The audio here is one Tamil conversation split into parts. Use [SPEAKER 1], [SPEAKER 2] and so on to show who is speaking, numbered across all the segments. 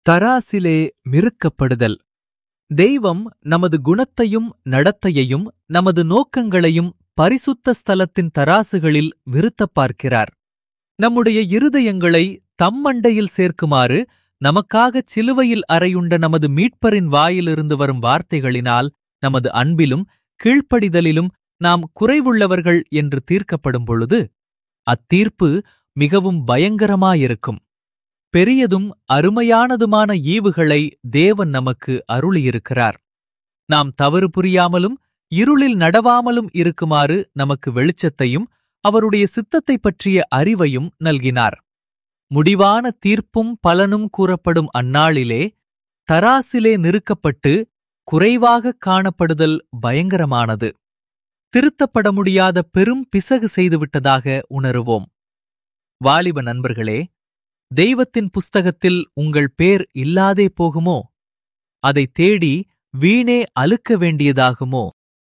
[SPEAKER 1] தராசிலே மிருக்கப்படுதல் தெய்வம் நமது குணத்தையும் நடத்தையையும் நமது நோக்கங்களையும் பரிசுத்த ஸ்தலத்தின் தராசுகளில் விருத்தப் பார்க்கிறார் நம்முடைய இருதயங்களை தம்மண்டையில் சேர்க்குமாறு நமக்காகச் சிலுவையில் அறையுண்ட நமது மீட்பரின் வாயிலிருந்து வரும் வார்த்தைகளினால் நமது அன்பிலும் கீழ்ப்படிதலிலும் நாம் குறைவுள்ளவர்கள் என்று தீர்க்கப்படும் பொழுது அத்தீர்ப்பு மிகவும் பயங்கரமாயிருக்கும் பெரியதும் அருமையானதுமான ஈவுகளை தேவன் நமக்கு அருளியிருக்கிறார் நாம் தவறு புரியாமலும் இருளில் நடவாமலும் இருக்குமாறு நமக்கு வெளிச்சத்தையும் அவருடைய சித்தத்தைப் பற்றிய அறிவையும் நல்கினார் முடிவான தீர்ப்பும் பலனும் கூறப்படும் அந்நாளிலே தராசிலே நிறுக்கப்பட்டு குறைவாகக் காணப்படுதல் பயங்கரமானது திருத்தப்பட முடியாத பெரும் பிசகு செய்துவிட்டதாக உணருவோம் வாலிப நண்பர்களே தெய்வத்தின் புஸ்தகத்தில் உங்கள் பேர் இல்லாதே போகுமோ அதை தேடி வீணே அலுக்க வேண்டியதாகுமோ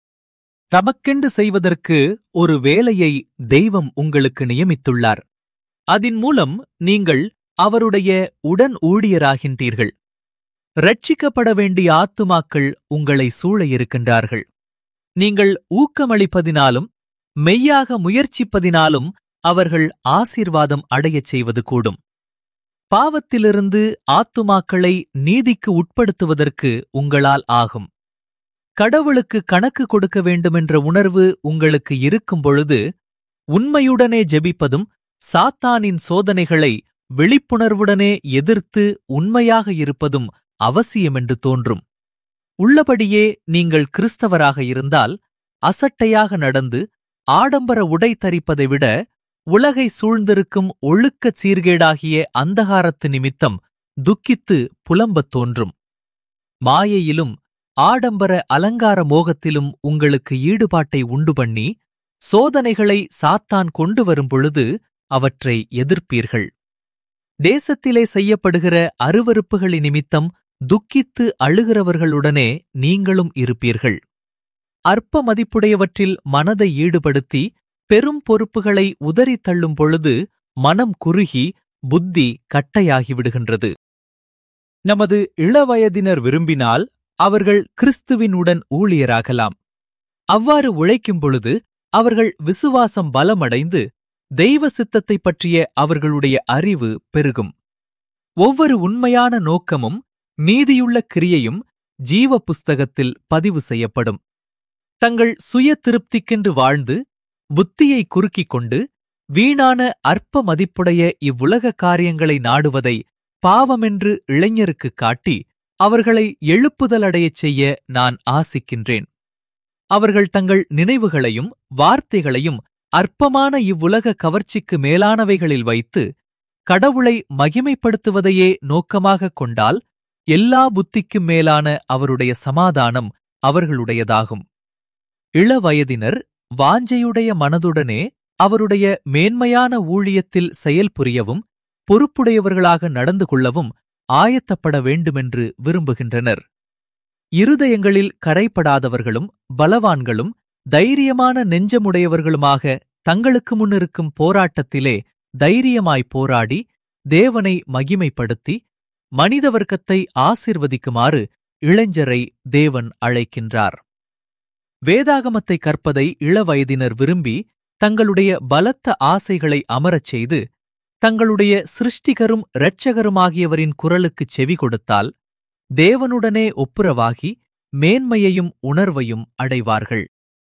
[SPEAKER 1] தமக்கென்று செய்வதற்கு ஒரு வேலையை தெய்வம் உங்களுக்கு நியமித்துள்ளார் அதின் மூலம் நீங்கள் அவருடைய உடன் ஊழியராகின்றீர்கள் ரட்சிக்கப்பட வேண்டிய ஆத்துமாக்கள் உங்களை சூழ இருக்கின்றார்கள் நீங்கள் ஊக்கமளிப்பதினாலும் மெய்யாக முயற்சிப்பதினாலும் அவர்கள் ஆசீர்வாதம் அடையச் செய்வது கூடும் பாவத்திலிருந்து ஆத்துமாக்களை நீதிக்கு உட்படுத்துவதற்கு உங்களால் ஆகும் கடவுளுக்கு கணக்கு கொடுக்க வேண்டுமென்ற உணர்வு உங்களுக்கு இருக்கும் பொழுது உண்மையுடனே ஜெபிப்பதும் சாத்தானின் சோதனைகளை விழிப்புணர்வுடனே எதிர்த்து உண்மையாக இருப்பதும் அவசியமென்று தோன்றும் உள்ளபடியே நீங்கள் கிறிஸ்தவராக இருந்தால் அசட்டையாக நடந்து ஆடம்பர உடை தரிப்பதை விட உலகை சூழ்ந்திருக்கும் ஒழுக்கச் சீர்கேடாகிய அந்தகாரத்து நிமித்தம் துக்கித்து புலம்பத் தோன்றும் மாயையிலும் ஆடம்பர அலங்கார மோகத்திலும் உங்களுக்கு ஈடுபாட்டை உண்டு பண்ணி சோதனைகளை சாத்தான் கொண்டு வரும் பொழுது அவற்றை எதிர்ப்பீர்கள் தேசத்திலே செய்யப்படுகிற அருவருப்புகளின் நிமித்தம் துக்கித்து அழுகிறவர்களுடனே நீங்களும் இருப்பீர்கள் அற்ப மதிப்புடையவற்றில் மனதை ஈடுபடுத்தி பெரும் பொறுப்புகளை உதறித் தள்ளும் பொழுது மனம் குறுகி புத்தி கட்டையாகிவிடுகின்றது நமது இளவயதினர் விரும்பினால் அவர்கள் கிறிஸ்துவினுடன் ஊழியராகலாம் அவ்வாறு உழைக்கும் பொழுது அவர்கள் விசுவாசம் பலமடைந்து தெய்வ சித்தத்தைப் பற்றிய அவர்களுடைய அறிவு பெருகும் ஒவ்வொரு உண்மையான நோக்கமும் நீதியுள்ள கிரியையும் ஜீவ புஸ்தகத்தில் பதிவு செய்யப்படும் தங்கள் சுய திருப்திக்கென்று வாழ்ந்து புத்தியை குறுக்கிக் கொண்டு வீணான அற்ப மதிப்புடைய இவ்வுலக காரியங்களை நாடுவதை பாவமென்று இளைஞருக்குக் காட்டி அவர்களை எழுப்புதலடையச் செய்ய நான் ஆசிக்கின்றேன் அவர்கள் தங்கள் நினைவுகளையும் வார்த்தைகளையும் அற்பமான இவ்வுலக கவர்ச்சிக்கு மேலானவைகளில் வைத்து கடவுளை மகிமைப்படுத்துவதையே நோக்கமாகக் கொண்டால் எல்லா புத்திக்கும் மேலான அவருடைய சமாதானம் அவர்களுடையதாகும் இளவயதினர் வாஞ்சையுடைய மனதுடனே அவருடைய மேன்மையான ஊழியத்தில் செயல்புரியவும் பொறுப்புடையவர்களாக நடந்து கொள்ளவும் ஆயத்தப்பட வேண்டுமென்று விரும்புகின்றனர் இருதயங்களில் கரைப்படாதவர்களும் பலவான்களும் தைரியமான நெஞ்சமுடையவர்களுமாக தங்களுக்கு முன்னிருக்கும் போராட்டத்திலே தைரியமாய் போராடி தேவனை மகிமைப்படுத்தி மனித வர்க்கத்தை ஆசிர்வதிக்குமாறு இளைஞரை தேவன் அழைக்கின்றார் வேதாகமத்தை கற்பதை இளவயதினர் விரும்பி தங்களுடைய பலத்த ஆசைகளை அமரச் செய்து தங்களுடைய சிருஷ்டிகரும் இரட்சகருமாகியவரின் குரலுக்குச் செவி கொடுத்தால் தேவனுடனே ஒப்புரவாகி மேன்மையையும் உணர்வையும் அடைவார்கள்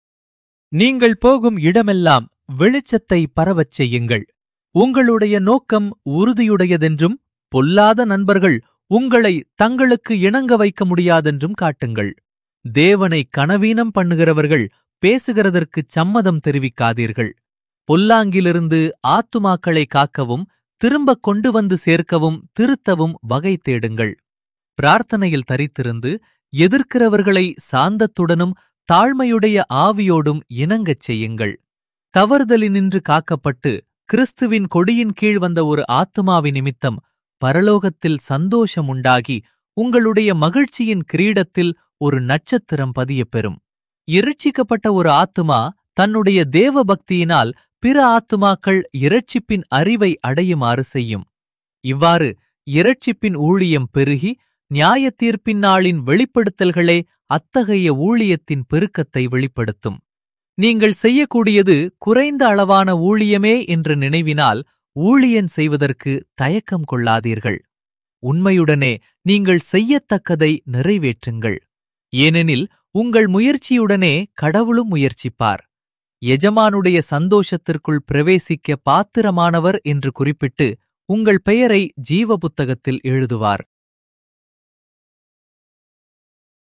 [SPEAKER 1] நீங்கள் போகும் இடமெல்லாம் வெளிச்சத்தை பரவச் செய்யுங்கள் உங்களுடைய நோக்கம் உறுதியுடையதென்றும் பொல்லாத நண்பர்கள் உங்களை தங்களுக்கு இணங்க வைக்க முடியாதென்றும் காட்டுங்கள் தேவனை கனவீனம் பண்ணுகிறவர்கள் பேசுகிறதற்குச் சம்மதம் தெரிவிக்காதீர்கள் பொல்லாங்கிலிருந்து ஆத்துமாக்களை காக்கவும் திரும்பக் கொண்டு வந்து சேர்க்கவும் திருத்தவும் வகை தேடுங்கள் பிரார்த்தனையில் தரித்திருந்து எதிர்க்கிறவர்களை சாந்தத்துடனும் தாழ்மையுடைய ஆவியோடும் இணங்கச் செய்யுங்கள் தவறுதலினின்று காக்கப்பட்டு கிறிஸ்துவின் கொடியின் கீழ் வந்த ஒரு ஆத்துமாவி நிமித்தம் பரலோகத்தில் சந்தோஷம் உண்டாகி உங்களுடைய மகிழ்ச்சியின் கிரீடத்தில் ஒரு நட்சத்திரம் பதியப் பெறும் இரட்சிக்கப்பட்ட ஒரு ஆத்துமா தன்னுடைய தேவ பக்தியினால் பிற ஆத்துமாக்கள் இரட்சிப்பின் அறிவை அடையுமாறு செய்யும் இவ்வாறு இரட்சிப்பின் ஊழியம் பெருகி நியாயத்தீர்ப்பின் நாளின் வெளிப்படுத்தல்களே அத்தகைய ஊழியத்தின் பெருக்கத்தை வெளிப்படுத்தும் நீங்கள் செய்யக்கூடியது குறைந்த அளவான ஊழியமே என்று நினைவினால் ஊழியன் செய்வதற்கு தயக்கம் கொள்ளாதீர்கள் உண்மையுடனே நீங்கள் செய்யத்தக்கதை நிறைவேற்றுங்கள் ஏனெனில் உங்கள் முயற்சியுடனே கடவுளும் முயற்சிப்பார் எஜமானுடைய சந்தோஷத்திற்குள் பிரவேசிக்க பாத்திரமானவர் என்று குறிப்பிட்டு உங்கள் பெயரை ஜீவ புத்தகத்தில் எழுதுவார்